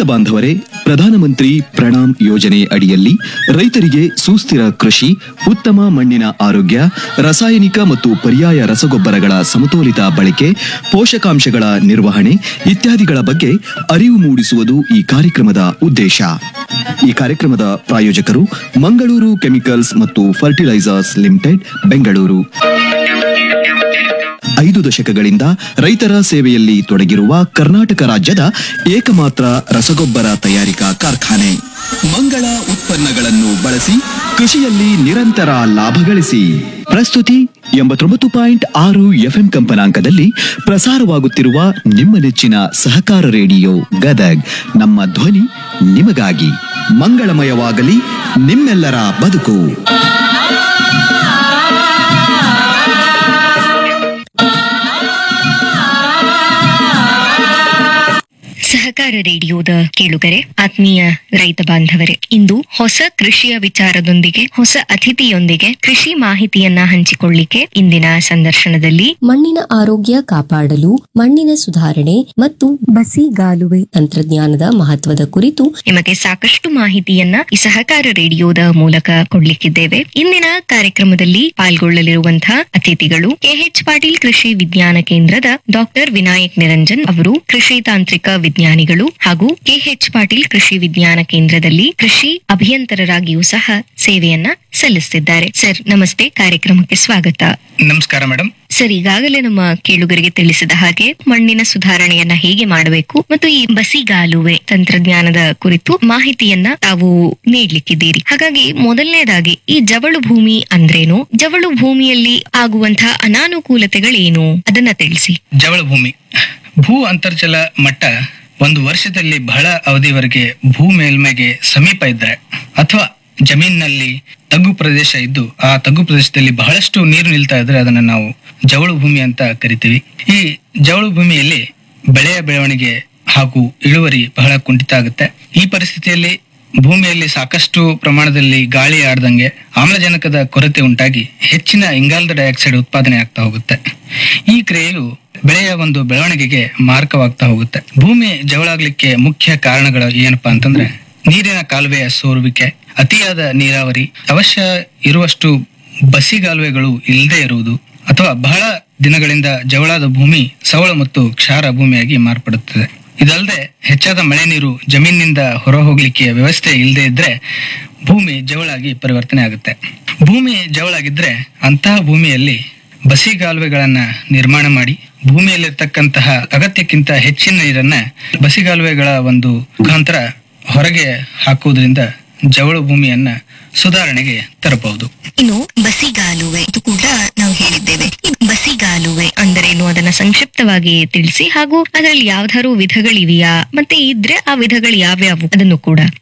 ಬಾಂಧವರೇ ಪ್ರಧಾನಮಂತ್ರಿ ಪ್ರಣಾಮ್ ಯೋಜನೆ ಅಡಿಯಲ್ಲಿ ರೈತರಿಗೆ ಸುಸ್ಥಿರ ಕೃಷಿ ಉತ್ತಮ ಮಣ್ಣಿನ ಆರೋಗ್ಯ ರಾಸಾಯನಿಕ ಮತ್ತು ಪರ್ಯಾಯ ರಸಗೊಬ್ಬರಗಳ ಸಮತೋಲಿತ ಬಳಕೆ ಪೋಷಕಾಂಶಗಳ ನಿರ್ವಹಣೆ ಇತ್ಯಾದಿಗಳ ಬಗ್ಗೆ ಅರಿವು ಮೂಡಿಸುವುದು ಈ ಕಾರ್ಯಕ್ರಮದ ಉದ್ದೇಶ ಈ ಕಾರ್ಯಕ್ರಮದ ಪ್ರಾಯೋಜಕರು ಮಂಗಳೂರು ಕೆಮಿಕಲ್ಸ್ ಮತ್ತು ಫರ್ಟಿಲೈಸರ್ಸ್ ಲಿಮಿಟೆಡ್ ಬೆಂಗಳೂರು ಐದು ದಶಕಗಳಿಂದ ರೈತರ ಸೇವೆಯಲ್ಲಿ ತೊಡಗಿರುವ ಕರ್ನಾಟಕ ರಾಜ್ಯದ ಏಕಮಾತ್ರ ರಸಗೊಬ್ಬರ ತಯಾರಿಕಾ ಕಾರ್ಖಾನೆ ಮಂಗಳ ಉತ್ಪನ್ನಗಳನ್ನು ಬಳಸಿ ಕೃಷಿಯಲ್ಲಿ ನಿರಂತರ ಲಾಭ ಗಳಿಸಿ ಪ್ರಸ್ತುತಿ ಎಂಬತ್ತೊಂಬತ್ತು ಪಾಯಿಂಟ್ ಆರು ಎಫ್ಎಂ ಕಂಪನಾಂಕದಲ್ಲಿ ಪ್ರಸಾರವಾಗುತ್ತಿರುವ ನಿಮ್ಮ ನೆಚ್ಚಿನ ಸಹಕಾರ ರೇಡಿಯೋ ಗದಗ್ ನಮ್ಮ ಧ್ವನಿ ನಿಮಗಾಗಿ ಮಂಗಳಮಯವಾಗಲಿ ನಿಮ್ಮೆಲ್ಲರ ಬದುಕು ಸಹಕಾರ ರೇಡಿಯೋದ ಕೇಳುಗರೆ ಆತ್ಮೀಯ ರೈತ ಬಾಂಧವರೇ ಇಂದು ಹೊಸ ಕೃಷಿಯ ವಿಚಾರದೊಂದಿಗೆ ಹೊಸ ಅತಿಥಿಯೊಂದಿಗೆ ಕೃಷಿ ಮಾಹಿತಿಯನ್ನ ಹಂಚಿಕೊಳ್ಳಿಕ್ಕೆ ಇಂದಿನ ಸಂದರ್ಶನದಲ್ಲಿ ಮಣ್ಣಿನ ಆರೋಗ್ಯ ಕಾಪಾಡಲು ಮಣ್ಣಿನ ಸುಧಾರಣೆ ಮತ್ತು ಬಸಿಗಾಲುವೆ ತಂತ್ರಜ್ಞಾನದ ಮಹತ್ವದ ಕುರಿತು ನಿಮಗೆ ಸಾಕಷ್ಟು ಮಾಹಿತಿಯನ್ನ ಈ ಸಹಕಾರ ರೇಡಿಯೋದ ಮೂಲಕ ಕೊಡ್ಲಿಕ್ಕಿದ್ದೇವೆ ಇಂದಿನ ಕಾರ್ಯಕ್ರಮದಲ್ಲಿ ಪಾಲ್ಗೊಳ್ಳಲಿರುವಂತಹ ಅತಿಥಿಗಳು ಕೆಎಚ್ ಪಾಟೀಲ್ ಕೃಷಿ ವಿಜ್ಞಾನ ಕೇಂದ್ರದ ಡಾಕ್ಟರ್ ವಿನಾಯಕ್ ನಿರಂಜನ್ ಅವರು ಕೃಷಿ ತಾಂತ್ರಿಕ ವಿಜ್ಞಾನಿಗಳು ಹಾಗೂ ಕೆಎಚ್ ಪಾಟೀಲ್ ಕೃಷಿ ವಿಜ್ಞಾನ ಕೇಂದ್ರದಲ್ಲಿ ಕೃಷಿ ಅಭಿಯಂತರರಾಗಿಯೂ ಸಹ ಸೇವೆಯನ್ನ ಸಲ್ಲಿಸುತ್ತಿದ್ದಾರೆ ಸರ್ ನಮಸ್ತೆ ಕಾರ್ಯಕ್ರಮಕ್ಕೆ ಸ್ವಾಗತ ನಮಸ್ಕಾರ ಮೇಡಮ್ ಸರ್ ಈಗಾಗಲೇ ನಮ್ಮ ಕೇಳುಗರಿಗೆ ತಿಳಿಸಿದ ಹಾಗೆ ಮಣ್ಣಿನ ಸುಧಾರಣೆಯನ್ನ ಹೇಗೆ ಮಾಡಬೇಕು ಮತ್ತು ಈ ಬಸಿಗಾಲುವೆ ತಂತ್ರಜ್ಞಾನದ ಕುರಿತು ಮಾಹಿತಿಯನ್ನ ತಾವು ನೀಡ್ಲಿಕ್ಕಿದ್ದೀರಿ ಹಾಗಾಗಿ ಮೊದಲನೇದಾಗಿ ಈ ಜವಳು ಭೂಮಿ ಅಂದ್ರೇನು ಜವಳು ಭೂಮಿಯಲ್ಲಿ ಆಗುವಂತಹ ಅನಾನುಕೂಲತೆಗಳೇನು ಅದನ್ನ ತಿಳಿಸಿ ಜವಳ ಭೂಮಿ ಭೂ ಅಂತರ್ಜಲ ಮಟ್ಟ ಒಂದು ವರ್ಷದಲ್ಲಿ ಬಹಳ ಅವಧಿವರೆಗೆ ಭೂ ಮೇಲ್ಮೈಗೆ ಸಮೀಪ ಇದ್ರೆ ಅಥವಾ ಜಮೀನಿನಲ್ಲಿ ತಗ್ಗು ಪ್ರದೇಶ ಇದ್ದು ಆ ತಗ್ಗು ಪ್ರದೇಶದಲ್ಲಿ ಬಹಳಷ್ಟು ನೀರು ನಿಲ್ತಾ ಇದ್ರೆ ಅದನ್ನ ನಾವು ಜವಳು ಭೂಮಿ ಅಂತ ಕರಿತೀವಿ ಈ ಜವಳು ಭೂಮಿಯಲ್ಲಿ ಬೆಳೆಯ ಬೆಳವಣಿಗೆ ಹಾಗೂ ಇಳುವರಿ ಬಹಳ ಕುಂಠಿತ ಆಗುತ್ತೆ ಈ ಪರಿಸ್ಥಿತಿಯಲ್ಲಿ ಭೂಮಿಯಲ್ಲಿ ಸಾಕಷ್ಟು ಪ್ರಮಾಣದಲ್ಲಿ ಗಾಳಿ ಆಡ್ದಂಗೆ ಆಮ್ಲಜನಕದ ಕೊರತೆ ಉಂಟಾಗಿ ಹೆಚ್ಚಿನ ಇಂಗಾಲದ ಡೈಆಕ್ಸೈಡ್ ಉತ್ಪಾದನೆ ಆಗ್ತಾ ಹೋಗುತ್ತೆ ಈ ಕ್ರಿಯೆಯು ಬೆಳೆಯ ಒಂದು ಬೆಳವಣಿಗೆಗೆ ಮಾರಕವಾಗ್ತಾ ಹೋಗುತ್ತೆ ಭೂಮಿ ಜವಳಾಗ್ಲಿಕ್ಕೆ ಮುಖ್ಯ ಕಾರಣಗಳು ಏನಪ್ಪಾ ಅಂತಂದ್ರೆ ನೀರಿನ ಕಾಲುವೆಯ ಸೋರುವಿಕೆ ಅತಿಯಾದ ನೀರಾವರಿ ಅವಶ್ಯ ಇರುವಷ್ಟು ಬಸಿಗಾಲುವೆಗಳು ಇಲ್ಲದೆ ಇರುವುದು ಅಥವಾ ಬಹಳ ದಿನಗಳಿಂದ ಜವಳಾದ ಭೂಮಿ ಸವಳ ಮತ್ತು ಕ್ಷಾರ ಭೂಮಿಯಾಗಿ ಮಾರ್ಪಡುತ್ತದೆ ಇದಲ್ಲದೆ ಹೆಚ್ಚಾದ ಮಳೆ ನೀರು ಜಮೀನಿನಿಂದ ಹೊರ ಹೋಗ್ಲಿಕ್ಕೆ ವ್ಯವಸ್ಥೆ ಇಲ್ಲದೆ ಇದ್ರೆ ಭೂಮಿ ಜವಳಾಗಿ ಪರಿವರ್ತನೆ ಆಗುತ್ತೆ ಭೂಮಿ ಜವಳಾಗಿದ್ರೆ ಅಂತಹ ಭೂಮಿಯಲ್ಲಿ ಬಸಿಗಾಲುವೆಗಳನ್ನ ನಿರ್ಮಾಣ ಮಾಡಿ ಭೂಮಿಯಲ್ಲಿರ್ತಕ್ಕಂತಹ ಅಗತ್ಯಕ್ಕಿಂತ ಹೆಚ್ಚಿನ ನೀರನ್ನ ಬಸಿಗಾಲುವೆಗಳ ಒಂದು ಮುಖಾಂತರ ಹೊರಗೆ ಹಾಕುವುದರಿಂದ ಜವಳು ಭೂಮಿಯನ್ನ ಸುಧಾರಣೆಗೆ ತರಬಹುದು ಇನ್ನು ಬಸಿಗಾಲುವೆ ಇದು ಕೂಡ ನಾವು ಹೇಳಿದ್ದೇವೆ ಈ ಬಸಿಗಾಲುವೆ ಅಂದರೇನು ಅದನ್ನ ಸಂಕ್ಷಿಪ್ತವಾಗಿ ತಿಳಿಸಿ ಹಾಗೂ ಅದರಲ್ಲಿ ಯಾವ್ದಾದ್ರು ವಿಧಗಳಿವೆಯಾ ಮತ್ತೆ ಇದ್ರೆ ಆ ವಿಧಗಳು ಯಾವ್ಯಾವು ಅದನ್ನು ಕೂಡ